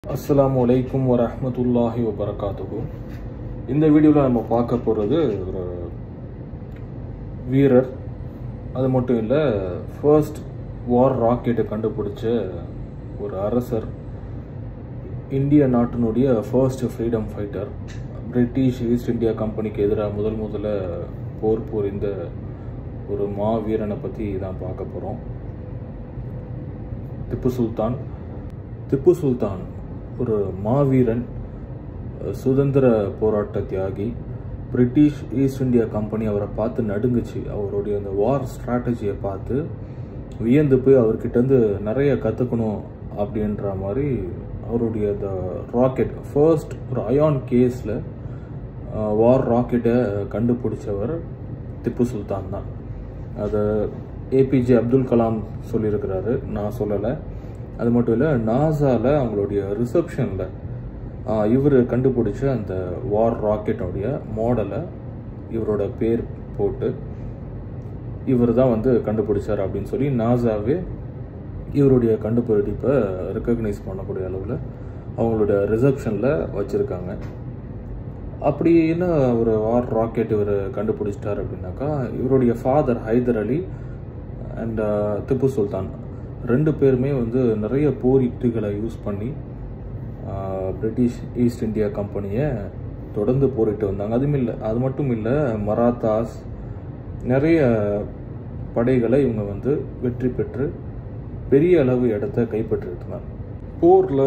அஸ்ஸலாமு அலைக்கும் வரஹ்மத்துல்லாஹி வபரகாத்துஹு இந்த வீடியோவில் நம்ம பார்க்க போகிறது ஒரு வீரர் அது மட்டும் இல்லை ஃபர்ஸ்ட் வார் ராக்கெட்டை கண்டுபிடிச்ச ஒரு அரசர் இந்திய நாட்டினுடைய first freedom fighter British east India கம்பெனிக்கு எதிராக முதல் முதல்ல போர் புரிந்த ஒரு மா வீரனை பற்றி தான் பார்க்க போகிறோம் திப்பு சுல்தான் திப்பு சுல்தான் ஒரு மாவீரன் சுதந்திர போராட்ட தியாகி பிரிட்டிஷ் ஈஸ்ட் இந்தியா கம்பெனி அவரை பார்த்து நடுங்குச்சு அவருடைய அந்த வார் ஸ்ட்ராட்டஜியை பார்த்து வியந்து போய் அவர்கிட்டருந்து நிறைய கற்றுக்கணும் அப்படின்ற மாதிரி அவருடைய அந்த ராக்கெட் ஃபர்ஸ்ட் ஒரு அயான் கேஸில் வார் ராக்கெட்டை கண்டுபிடிச்சவர் திப்பு சுல்தான் தான் அதை ஏபிஜே அப்துல் கலாம் சொல்லியிருக்கிறாரு நான் சொல்லலை அது மட்டும் இல்லை நாசாவில் அவங்களுடைய ரிசப்ஷனில் இவர் கண்டுபிடிச்ச அந்த வார் ராக்கெட்டோடைய மாடலை இவரோட பேர் போட்டு இவர் தான் வந்து கண்டுபிடிச்சார் அப்படின்னு சொல்லி நாசாவே இவருடைய கண்டுபிடிப்பை ரெக்கக்னைஸ் பண்ணக்கூடிய அளவில் அவங்களோட ரிசப்ஷனில் வச்சுருக்காங்க அப்படி என்ன ஒரு வார் ராக்கெட் இவர் கண்டுபிடிச்சிட்டார் அப்படின்னாக்கா இவருடைய ஃபாதர் ஹைதர் அலி அண்ட் திப்பு சுல்தான் ரெண்டு பேருமே வந்து நிறைய போர் யுக்திகளை யூஸ் பண்ணி பிரிட்டிஷ் ஈஸ்ட் இந்தியா கம்பெனியை தொடர்ந்து போரிட்டு வந்தாங்க அதுவும் இல்லை அது மட்டும் இல்லை மராத்தாஸ் நிறைய படைகளை இவங்க வந்து வெற்றி பெற்று பெரிய அளவு இடத்த கைப்பற்றிருந்தாங்க போரில்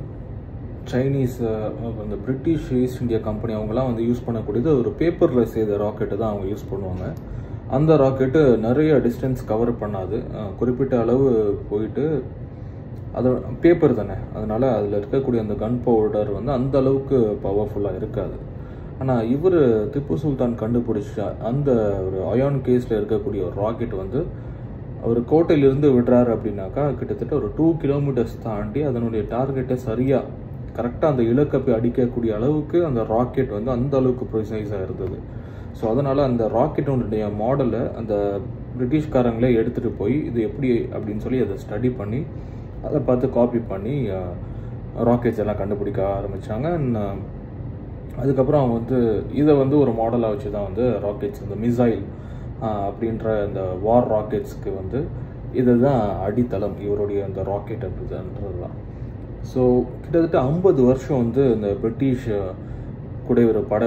சைனீஸ் அந்த பிரிட்டிஷ் ஈஸ்ட் இந்தியா கம்பெனி அவங்கலாம் வந்து யூஸ் பண்ணக்கூடியது ஒரு பேப்பரில் செய்த ராக்கெட்டை தான் அவங்க யூஸ் பண்ணுவாங்க அந்த ராக்கெட்டு நிறைய டிஸ்டன்ஸ் கவர் பண்ணாது குறிப்பிட்ட அளவு போயிட்டு அது பேப்பர் தானே அதனால் அதில் இருக்கக்கூடிய அந்த கன் பவுடர் வந்து அந்த அளவுக்கு பவர்ஃபுல்லாக இருக்காது ஆனால் இவர் திப்பு சுல்தான் கண்டுபிடிச்ச அந்த ஒரு அயான் கேஸில் இருக்கக்கூடிய ஒரு ராக்கெட் வந்து அவர் கோட்டையிலிருந்து விடுறாரு அப்படின்னாக்கா கிட்டத்தட்ட ஒரு டூ கிலோமீட்டர்ஸ் தாண்டி அதனுடைய டார்கெட்டை சரியாக கரெக்டாக அந்த இலக்கை போய் அடிக்கக்கூடிய அளவுக்கு அந்த ராக்கெட் வந்து அந்த அளவுக்கு ப்ரிசைஸாக இருந்தது ஸோ அதனால் அந்த ராக்கெட்டோடைய மாடலை அந்த பிரிட்டிஷ்காரங்களே எடுத்துகிட்டு போய் இது எப்படி அப்படின்னு சொல்லி அதை ஸ்டடி பண்ணி அதை பார்த்து காப்பி பண்ணி ராக்கெட்ஸ் எல்லாம் கண்டுபிடிக்க ஆரம்பித்தாங்க அதுக்கப்புறம் அவங்க வந்து இதை வந்து ஒரு மாடலாக வச்சு தான் வந்து ராக்கெட்ஸ் இந்த மிசைல் அப்படின்ற இந்த வார் ராக்கெட்ஸ்க்கு வந்து இதுதான் அடித்தளம் இவருடைய அந்த ராக்கெட் அப்படின்றது தான் ஸோ கிட்டத்தட்ட ஐம்பது வருஷம் வந்து இந்த பிரிட்டிஷ் கூட ஒரு பட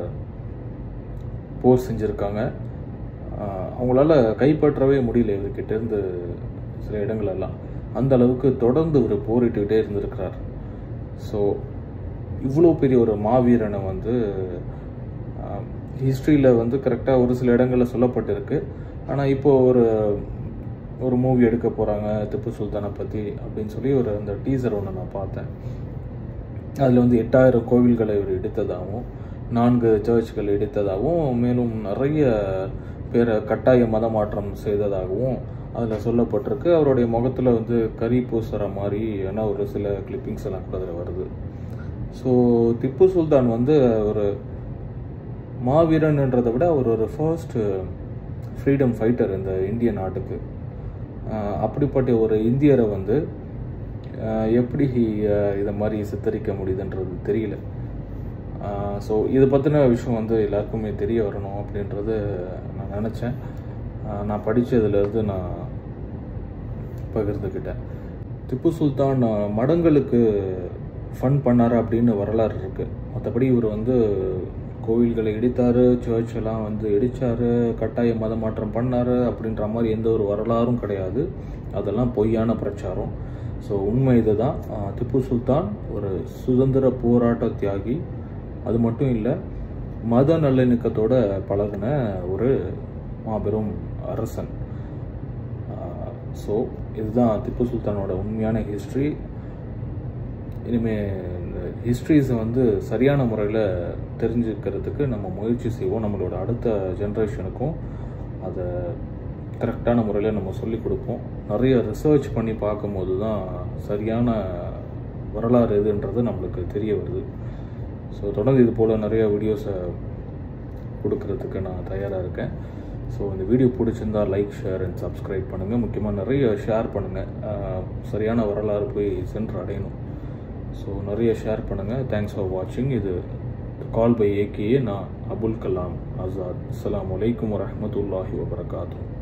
போர் செஞ்சுருக்காங்க அவங்களால கைப்பற்றவே முடியல இவர்கிட்ட இருந்து சில இடங்களெல்லாம் அந்த அளவுக்கு தொடர்ந்து இவர் போரிட்டுக்கிட்டே இருந்திருக்கிறார் ஸோ இவ்வளோ பெரிய ஒரு மாவீரனை வந்து ஹிஸ்ட்ரியில் வந்து கரெக்டாக ஒரு சில இடங்களில் சொல்லப்பட்டிருக்கு ஆனால் இப்போது ஒரு ஒரு மூவி எடுக்க போகிறாங்க திப்பு சுல்தானை பற்றி அப்படின்னு சொல்லி ஒரு அந்த டீசர் ஒன்று நான் பார்த்தேன் அதில் வந்து எட்டாயிரம் கோவில்களை இவர் எடுத்ததாகவும் நான்கு சர்ச்கள் எடுத்ததாகவும் மேலும் நிறைய பேரை கட்டாய மதமாற்றம் செய்ததாகவும் அதில் சொல்லப்பட்டிருக்கு அவருடைய முகத்தில் வந்து கறி பூசுகிற மாதிரி ஏன்னா ஒரு சில கிளிப்பிங்ஸ் எல்லாம் கூட அதில் வருது ஸோ திப்பு சுல்தான் வந்து ஒரு மாவீரன்ன்றதை விட அவர் ஒரு ஃபர்ஸ்ட் ஃப்ரீடம் ஃபைட்டர் இந்த இந்திய நாட்டுக்கு அப்படிப்பட்ட ஒரு இந்தியரை வந்து எப்படி இதை மாதிரி சித்தரிக்க முடியுதுன்றது தெரியல ஸோ இதை பற்றின விஷயம் வந்து எல்லாருக்குமே தெரிய வரணும் அப்படின்றது நான் நினச்சேன் நான் படித்ததுலேருந்து நான் பகிர்ந்துக்கிட்டேன் திப்பு சுல்தான் மடங்களுக்கு ஃபன் பண்ணார் அப்படின்னு வரலாறு இருக்குது மற்றபடி இவர் வந்து கோவில்களை இடித்தார் சர்ச் எல்லாம் வந்து இடித்தார் கட்டாய மத மாற்றம் பண்ணார் அப்படின்ற மாதிரி எந்த ஒரு வரலாறும் கிடையாது அதெல்லாம் பொய்யான பிரச்சாரம் ஸோ உண்மை இதுதான் திப்பு சுல்தான் ஒரு சுதந்திர போராட்ட தியாகி அது மட்டும் இல்லை மத நல்லிணக்கத்தோட பழகின ஒரு மாபெரும் அரசன் ஸோ இதுதான் திப்பு சுல்தானோட உண்மையான ஹிஸ்ட்ரி இனிமேல் இந்த ஹிஸ்ட்ரிஸை வந்து சரியான முறையில் தெரிஞ்சுக்கிறதுக்கு நம்ம முயற்சி செய்வோம் நம்மளோட அடுத்த ஜென்ரேஷனுக்கும் அதை கரெக்டான முறையில் நம்ம சொல்லிக் கொடுப்போம் நிறைய ரிசர்ச் பண்ணி பார்க்கும்போது தான் சரியான வரலாறு எதுன்றது நம்மளுக்கு தெரிய வருது ஸோ தொடர்ந்து இது போல் நிறைய வீடியோஸை கொடுக்கறதுக்கு நான் தயாராக இருக்கேன் ஸோ இந்த வீடியோ பிடிச்சிருந்தா லைக் ஷேர் அண்ட் சப்ஸ்கிரைப் பண்ணுங்கள் முக்கியமாக நிறைய ஷேர் பண்ணுங்கள் சரியான வரலாறு போய் சென்று அடையணும் ஸோ நிறைய ஷேர் பண்ணுங்கள் தேங்க்ஸ் ஃபார் வாட்சிங் இது கால் பை ஏகேஏ நான் அபுல் கலாம் ஆசாத் அஸ்ஸலாமு அலைக்கும் வரஹ்மத்துல்லாஹி வபரகாத்துஹு